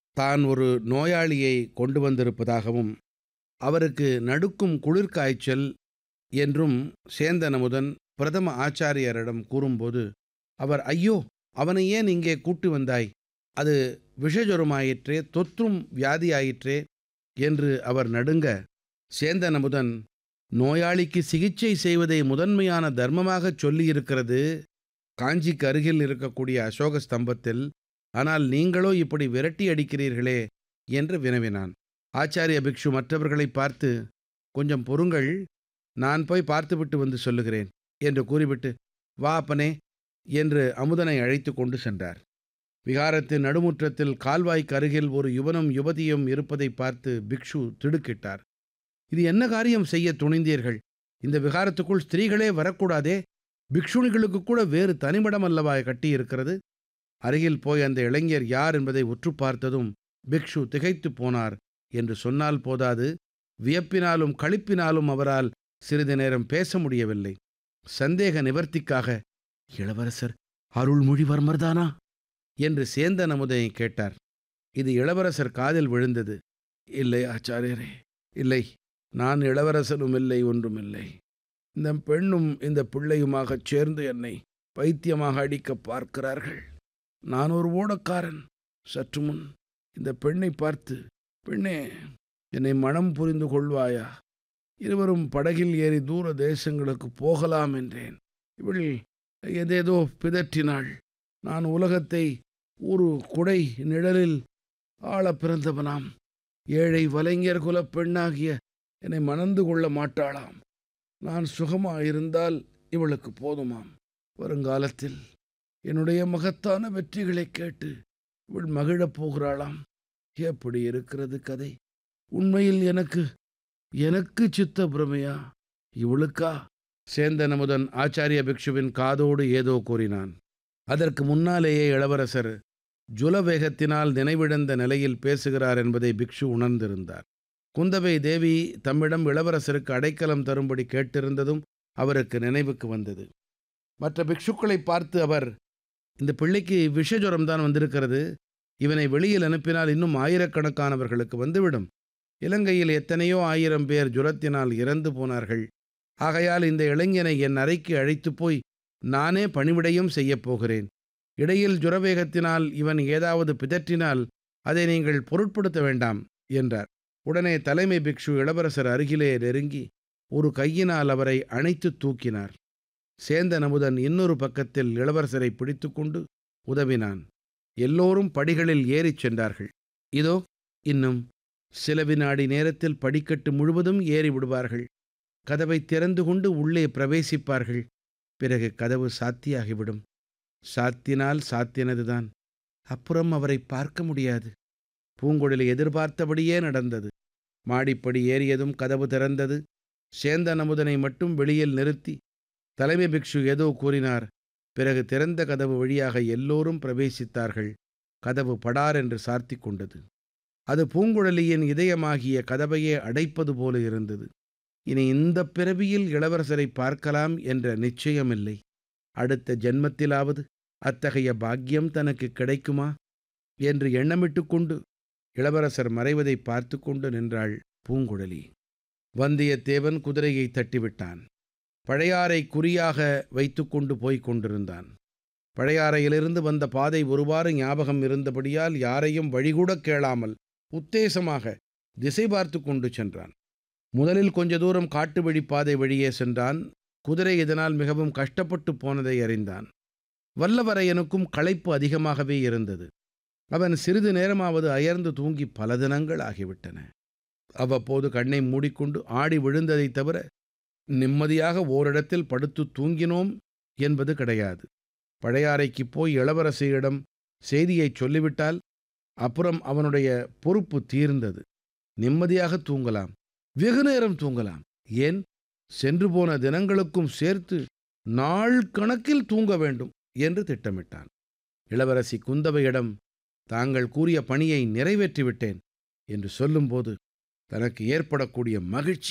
தான் ஒரு நோயாளியை கொண்டு வந்திருப்பதாகவும் அவருக்கு நடுக்கும் குளிர்காய்ச்சல் என்றும் சேந்தன் அமுதன் பிரதம ஆச்சாரியரிடம் கூறும்போது அவர் ஐயோ அவனை ஏன் இங்கே கூட்டி வந்தாய் அது விஷஜுரமாயிற்றே தொற்றும் வியாதியாயிற்றே என்று அவர் நடுங்க சேந்தன் அமுதன் நோயாளிக்கு சிகிச்சை செய்வதை முதன்மையான தர்மமாகச் சொல்லியிருக்கிறது காஞ்சிக்கு அருகில் இருக்கக்கூடிய அசோக ஸ்தம்பத்தில் ஆனால் நீங்களோ இப்படி விரட்டி அடிக்கிறீர்களே என்று வினவினான் ஆச்சாரிய பிக்ஷு மற்றவர்களை பார்த்து கொஞ்சம் பொறுங்கள் நான் போய் பார்த்துவிட்டு வந்து சொல்லுகிறேன் என்று கூறிவிட்டு வா அப்பனே என்று அமுதனை அழைத்து கொண்டு சென்றார் விகாரத்தின் நடுமுற்றத்தில் கால்வாய்க்கு அருகில் ஒரு யுவனும் யுவதியும் இருப்பதை பார்த்து பிக்ஷு திடுக்கிட்டார் இது என்ன காரியம் செய்ய துணிந்தீர்கள் இந்த விகாரத்துக்குள் ஸ்திரீகளே வரக்கூடாதே பிக்ஷுணிகளுக்கு கூட வேறு தனிமடம் அல்லவா கட்டியிருக்கிறது அருகில் போய் அந்த இளைஞர் யார் என்பதை உற்று பார்த்ததும் பிக்ஷு திகைத்து போனார் என்று சொன்னால் போதாது வியப்பினாலும் களிப்பினாலும் அவரால் சிறிது நேரம் பேச முடியவில்லை சந்தேக நிவர்த்திக்காக இளவரசர் அருள்மொழிவர்மர்தானா என்று சேந்தன் அமுதை கேட்டார் இது இளவரசர் காதில் விழுந்தது இல்லை ஆச்சாரியரே இல்லை நான் இளவரசனும் இல்லை ஒன்றுமில்லை இந்த பெண்ணும் இந்த பிள்ளையுமாகச் சேர்ந்து என்னை பைத்தியமாக அடிக்க பார்க்கிறார்கள் நான் ஒரு ஓடக்காரன் சற்று முன் இந்த பெண்ணை பார்த்து பெண்ணே என்னை மனம் புரிந்து கொள்வாயா இருவரும் படகில் ஏறி தூர தேசங்களுக்கு போகலாம் என்றேன் இவள் எதேதோ பிதற்றினாள் நான் உலகத்தை ஒரு குடை நிழலில் ஆள பிறந்தவனாம் ஏழை வலைஞர் குலப் பெண்ணாகிய என்னை மணந்து கொள்ள மாட்டாளாம் நான் சுகமாயிருந்தால் இவளுக்கு போதுமாம் வருங்காலத்தில் என்னுடைய மகத்தான வெற்றிகளைக் கேட்டு இவள் மகிழப் போகிறாளாம் எப்படி இருக்கிறது கதை உண்மையில் எனக்கு எனக்கு சித்த பிரமையா இவளுக்கா சேந்தன் அமுதன் ஆச்சாரிய பிக்ஷுவின் காதோடு ஏதோ கூறினான் அதற்கு முன்னாலேயே இளவரசர் ஜுலவேகத்தினால் நினைவிழந்த நிலையில் பேசுகிறார் என்பதை பிக்ஷு உணர்ந்திருந்தார் குந்தவை தேவி தம்மிடம் இளவரசருக்கு அடைக்கலம் தரும்படி கேட்டிருந்ததும் அவருக்கு நினைவுக்கு வந்தது மற்ற பிக்ஷுக்களை பார்த்து அவர் இந்த பிள்ளைக்கு விஷஜுரம் தான் வந்திருக்கிறது இவனை வெளியில் அனுப்பினால் இன்னும் ஆயிரக்கணக்கானவர்களுக்கு வந்துவிடும் இலங்கையில் எத்தனையோ ஆயிரம் பேர் ஜுரத்தினால் இறந்து போனார்கள் ஆகையால் இந்த இளைஞனை என் அறைக்கு அழைத்து போய் நானே பணிவிடையும் செய்யப் போகிறேன் இடையில் ஜுரவேகத்தினால் இவன் ஏதாவது பிதற்றினால் அதை நீங்கள் பொருட்படுத்த வேண்டாம் என்றார் உடனே தலைமை பிக்ஷு இளவரசர் அருகிலே நெருங்கி ஒரு கையினால் அவரை அணைத்து தூக்கினார் சேந்தன் அமுதன் இன்னொரு பக்கத்தில் இளவரசரை பிடித்துக்கொண்டு உதவினான் எல்லோரும் படிகளில் ஏறிச் சென்றார்கள் இதோ இன்னும் சில வினாடி நேரத்தில் படிக்கட்டு முழுவதும் ஏறி விடுவார்கள் கதவை திறந்து கொண்டு உள்ளே பிரவேசிப்பார்கள் பிறகு கதவு சாத்தியாகிவிடும் சாத்தினால் சாத்தினதுதான் அப்புறம் அவரை பார்க்க முடியாது பூங்குழலி எதிர்பார்த்தபடியே நடந்தது மாடிப்படி ஏறியதும் கதவு திறந்தது சேந்தன் அமுதனை மட்டும் வெளியில் நிறுத்தி தலைமை பிக்ஷு ஏதோ கூறினார் பிறகு திறந்த கதவு வழியாக எல்லோரும் பிரவேசித்தார்கள் கதவு படார் என்று சார்த்தி கொண்டது அது பூங்குழலியின் இதயமாகிய கதவையே அடைப்பது போல இருந்தது இனி இந்த பிறவியில் இளவரசரை பார்க்கலாம் என்ற நிச்சயமில்லை அடுத்த ஜென்மத்திலாவது அத்தகைய பாக்கியம் தனக்கு கிடைக்குமா என்று எண்ணமிட்டு கொண்டு இளவரசர் மறைவதை பார்த்து கொண்டு நின்றாள் பூங்குழலி வந்தியத்தேவன் குதிரையை தட்டிவிட்டான் பழையாறை குறியாக வைத்துக்கொண்டு போய்க் கொண்டிருந்தான் பழையாறையிலிருந்து வந்த பாதை ஒருவாறு ஞாபகம் இருந்தபடியால் யாரையும் வழிகூடக் கேளாமல் உத்தேசமாக திசை பார்த்து கொண்டு சென்றான் முதலில் கொஞ்ச தூரம் காட்டு வழி பாதை வழியே சென்றான் குதிரை இதனால் மிகவும் கஷ்டப்பட்டு போனதை அறிந்தான் வல்லவரையனுக்கும் களைப்பு அதிகமாகவே இருந்தது அவன் சிறிது நேரமாவது அயர்ந்து தூங்கி பல தினங்கள் ஆகிவிட்டன அவ்வப்போது கண்ணை மூடிக்கொண்டு ஆடி விழுந்ததைத் தவிர நிம்மதியாக ஓரிடத்தில் படுத்து தூங்கினோம் என்பது கிடையாது பழையாறைக்கு போய் இளவரசியிடம் செய்தியைச் சொல்லிவிட்டால் அப்புறம் அவனுடைய பொறுப்பு தீர்ந்தது நிம்மதியாக தூங்கலாம் வெகு நேரம் தூங்கலாம் ஏன் சென்று போன தினங்களுக்கும் சேர்த்து நாள் கணக்கில் தூங்க வேண்டும் என்று திட்டமிட்டான் இளவரசி குந்தவையிடம் தாங்கள் கூறிய பணியை நிறைவேற்றிவிட்டேன் என்று சொல்லும்போது தனக்கு ஏற்படக்கூடிய மகிழ்ச்சி